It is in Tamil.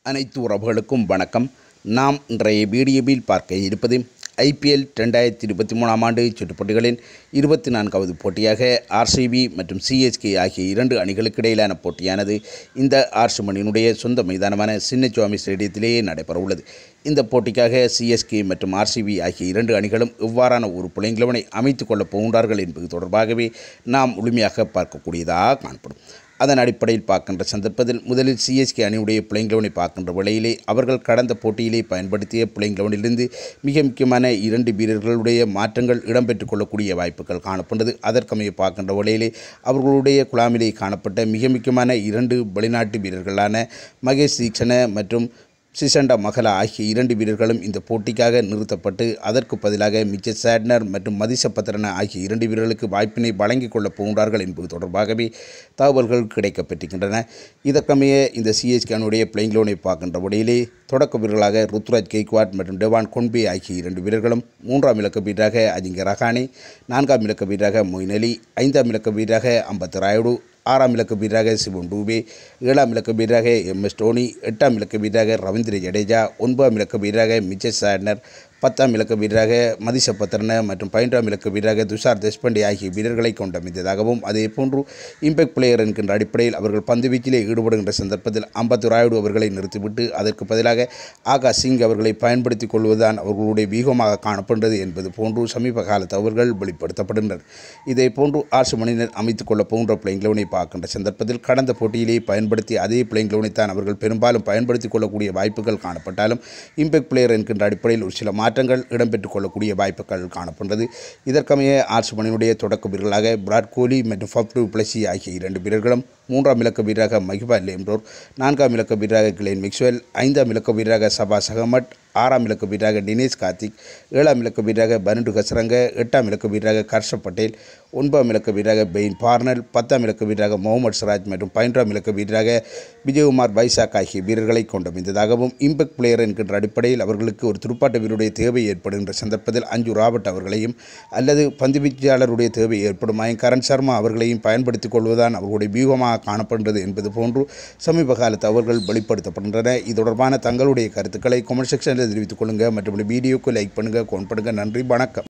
அனைத்து உறவுகளுக்கும் வணக்கம் நாம் இன்றைய வீடியோவில் பார்க்க இருப்பது ஐபிஎல் ரெண்டாயிரத்தி இருபத்தி மூணாம் ஆண்டு சுற்றுப் போட்டிகளின் இருபத்தி நான்காவது போட்டியாக ஆர்சிபி மற்றும் சிஎஸ்கே ஆகிய இரண்டு அணிகளுக்கு இடையிலான போட்டியானது இந்த ஆர்சுமணியினுடைய சொந்த மைதானமான சின்னசுவாமி ஸ்டேடியத்திலேயே நடைபெற உள்ளது இந்த போட்டிக்காக சிஎஸ்கே மற்றும் ஆர்சிபி ஆகிய இரண்டு அணிகளும் எவ்வாறான ஒரு புலைங்கிழவனை அமைத்துக் கொள்ளப் போகின்றார்கள் என்பது தொடர்பாகவே நாம் முழுமையாக பார்க்கக்கூடியதாக காணப்படும் அதன் அடிப்படையில் பார்க்கின்ற சந்தர்ப்பத்தில் முதலில் சிஎஸ்கே அணியுடைய பிளேயிங் லெவனை பார்க்கின்ற வேளையிலே அவர்கள் கடந்த போட்டியிலே பயன்படுத்திய பிளேயிங் லெவனிலிருந்து மிக முக்கியமான இரண்டு வீரர்களுடைய மாற்றங்கள் இடம்பெற்றுக் கொள்ளக்கூடிய வாய்ப்புகள் காணப்பட்டது அதற்கமைய பார்க்கின்ற வேளையிலே அவர்களுடைய குழாமிலே காணப்பட்ட மிக முக்கியமான இரண்டு வெளிநாட்டு வீரர்களான மகேஷ் தீக்ஷண மற்றும் சிசண்டா மகளா ஆகிய இரண்டு வீரர்களும் இந்த போட்டிக்காக நிறுத்தப்பட்டு அதற்கு பதிலாக மிச்ச சேட்னர் மற்றும் மதிச பத்திரன ஆகிய இரண்டு வீரர்களுக்கு வாய்ப்பினை வழங்கிக் கொள்ளப் போகின்றார்கள் என்பது தொடர்பாகவே தகவல்கள் கிடைக்கப்பட்டிருக்கின்றன இதற்கமைய இந்த சிஎஸ்கே அணியுடைய பிளேயிங் லோனை பார்க்கின்ற வழியிலே தொடக்க வீரர்களாக ருத்ராஜ் கெய்க்வாட் மற்றும் டெவான் கொன்பே ஆகிய இரண்டு வீரர்களும் மூன்றாம் இலக்க வீரராக அஜிங்க ரஹானே நான்காம் இலக்க வீரராக மொயின் அலி ஐந்தாம் இலக்க வீரராக அம்பத் ராயுடு ஆறாம் இலக்க வீரராக சிவன் டூபே ஏழாம் இலக்க வீரராக எம் எஸ் டோனி எட்டாம் இலக்க வீரராக ரவீந்திர ஜடேஜா ஒன்பதாம் இலக்க வீரராக மிச்சல் சாட்னர் பத்தாம் இலக்க வீரராக மதிஷ பத்திரன மற்றும் பதினொன்றாம் இலக்க வீரராக துஷார் தேஷ்பாண்டே ஆகிய வீரர்களை கொண்டமைந்ததாகவும் அதே போன்று இம்பேக்ட் பிளேயர் என்கின்ற அடிப்படையில் அவர்கள் பந்து வீச்சிலே ஈடுபடுகின்ற சந்தர்ப்பத்தில் அம்பத்து ராயுடு அவர்களை நிறுத்திவிட்டு அதற்கு பதிலாக ஆகாஷ் சிங் அவர்களை பயன்படுத்திக் கொள்வதுதான் அவர்களுடைய வியூகமாக காணப்படுகிறது என்பது போன்று சமீப கால தவறுகள் வெளிப்படுத்தப்படுகின்றன இதே போன்று ஆர்சு மணியினர் அமைத்துக் கொள்ள போன்ற பிளேயிங் லெவனை பார்க்கின்ற சந்தர்ப்பத்தில் கடந்த போட்டியிலே பயன்படுத்தி அதே பிளேயிங் லெவனைத்தான் அவர்கள் பெரும்பாலும் பயன்படுத்திக் கொள்ளக்கூடிய வாய்ப்புகள் காணப்பட்டாலும் இம்பேக்ட் பிளேயர் என்கின்ற அடிப்படையில் ஒரு சில மாற்றங்கள் இடம்பெற்றுக் கொள்ளக்கூடிய வாய்ப்புகள் காணப்படுகிறது இதற்கமைய ஆர்சு மணியினுடைய தொடக்க வீரர்களாக விராட் கோலி மற்றும் ஃபப்டு பிளஸி ஆகிய இரண்டு வீரர்களும் மூன்றாம் இலக்க வீரராக மஹிபா லேம்ரோர் நான்காம் இலக்க வீரராக கிளேன் மிக்ஸ்வெல் ஐந்தாம் இலக்க வீரராக சபாஸ் அகமட் ஆறாம் இலக்க வீரராக தினேஷ் கார்த்திக் ஏழாம் இலக்க வீரராக பனண்டு கசரங்க எட்டாம் இலக்க வீரராக கர்ஷப் பட்டேல் ஒன்பதாம் இலக்க வீரராக பெயின் பார்னல் பத்தாம் இலக்க வீரராக முகமது சிராஜ் மற்றும் பதினொன்றாம் இலக்க வீரராக விஜயகுமார் பைசாக் ஆகிய வீரர்களை கொண்டமைந்ததாகவும் இம்பெக்ட் பிளேயர் என்கின்ற அடிப்படையில் அவர்களுக்கு ஒரு துடுப்பாட்ட வீரருடைய தேவை ஏற்படுகின்ற சந்தர்ப்பத்தில் அஞ்சு ராபர்ட் அவர்களையும் அல்லது பந்து வீச்சாளருடைய தேவை ஏற்படுமாயின் கரண் சர்மா அவர்களையும் பயன்படுத்திக் கொள்வதுதான் அவர்களுடைய வியூகமாக காணப்படுகிறது என்பது போன்று சமீப கால தவறுகள் வெளிப்படுத்தப்படுகின்றன இது தொடர்பான தங்களுடைய கருத்துக்களை கமெண்ட் செக்ஷனில் தெரிவித்துக் கொள்ளுங்கள் மற்றும் வீடியோக்கு லைக் பண்ணுங்கள் கோன் பண்ணுங்கள் நன்றி வணக்கம்